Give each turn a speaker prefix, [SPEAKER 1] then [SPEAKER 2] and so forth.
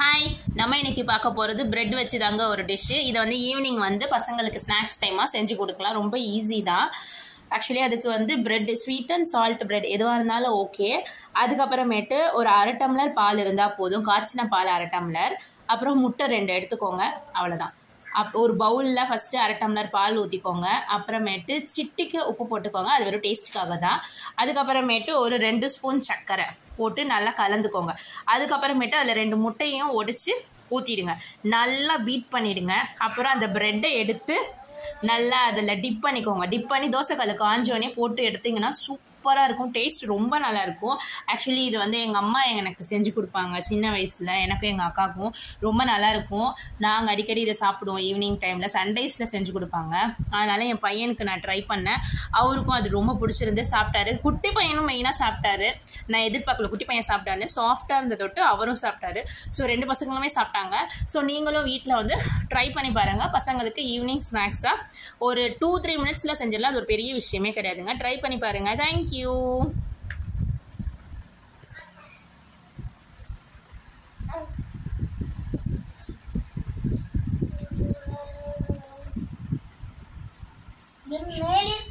[SPEAKER 1] hi நம்ம இன்னைக்கு பார்க்க போகிறது பிரெட் வச்சு தாங்க ஒரு டிஷ்ஷு இதை வந்து ஈவினிங் வந்து பசங்களுக்கு ஸ்நாக்ஸ் டைமாக செஞ்சு கொடுக்கலாம் ரொம்ப ஈஸி தான் ஆக்சுவலி அதுக்கு வந்து bread sweet and salt bread எதுவாக இருந்தாலும் ஓகே அதுக்கப்புறமேட்டு ஒரு அரை டம்ளர் பால் இருந்தால் போதும் காய்ச்சின பால் அரை டம்ளர் அப்புறம் முட்டை ரெண்டு எடுத்துக்கோங்க அவ்வளோதான் அப் ஒரு பவுலில் ஃபஸ்ட்டு அரை டம்ளர் பால் ஊற்றிக்கோங்க அப்புறமேட்டு சிட்டிக்கு உப்பு போட்டுக்கோங்க அது வெறும் டேஸ்ட்டுக்காக தான் அதுக்கப்புறமேட்டு ஒரு ரெண்டு ஸ்பூன் சர்க்கரை போட்டு நல்லா கலந்துக்கோங்க அதுக்கப்புறமேட்டு அதில் ரெண்டு முட்டையும் ஒடிச்சு ஊற்றிடுங்க நல்லா பீட் பண்ணிடுங்க அப்புறம் அந்த ப்ரெட்டை எடுத்து நல்லா அதில் டிப் பண்ணிக்கோங்க டிப் பண்ணி தோசைக்கல் காஞ்சோடனே போட்டு எடுத்திங்கன்னா சூப்பராக இருக்கும் டேஸ்ட் ரொம்ப நல்லா இருக்கும் ஆக்சுவலி இது வந்து எங்கள் அம்மா எனக்கு செஞ்சு கொடுப்பாங்க சின்ன வயசில் எனக்கும் எங்கள் அக்காவுக்கும் ரொம்ப நல்லா இருக்கும் நாங்கள் அடிக்கடி இதை சாப்பிடுவோம் ஈவினிங் டைமில் சண்டேஸில் செஞ்சு கொடுப்பாங்க அதனால் என் பையனுக்கு நான் ட்ரை பண்ணேன் அவருக்கும் அது ரொம்ப பிடிச்சிருந்து சாப்பிட்டாரு குட்டி பையனும் மெயினாக சாப்பிட்டாரு நான் எதிர்பார்க்கல குட்டி பையன் சாப்பிட்டாரு சாஃப்டாக இருந்த தொட்டு அவரும் சாப்பிட்டாரு ஸோ ரெண்டு பசங்களுமே சாப்பிட்டாங்க ஸோ நீங்களும் வீட்டில் வந்து ட்ரை பண்ணி பாருங்கள் பசங்களுக்கு ஈவினிங் ஸ்நாக்ஸ் தான் ஒரு டூ த்ரீ மினிட்ஸில் செஞ்சிடலாம் அது ஒரு பெரிய விஷயமே கிடையாதுங்க ட்ரை பண்ணி பாருங்கள் தேங்க்யூ
[SPEAKER 2] என் மேலே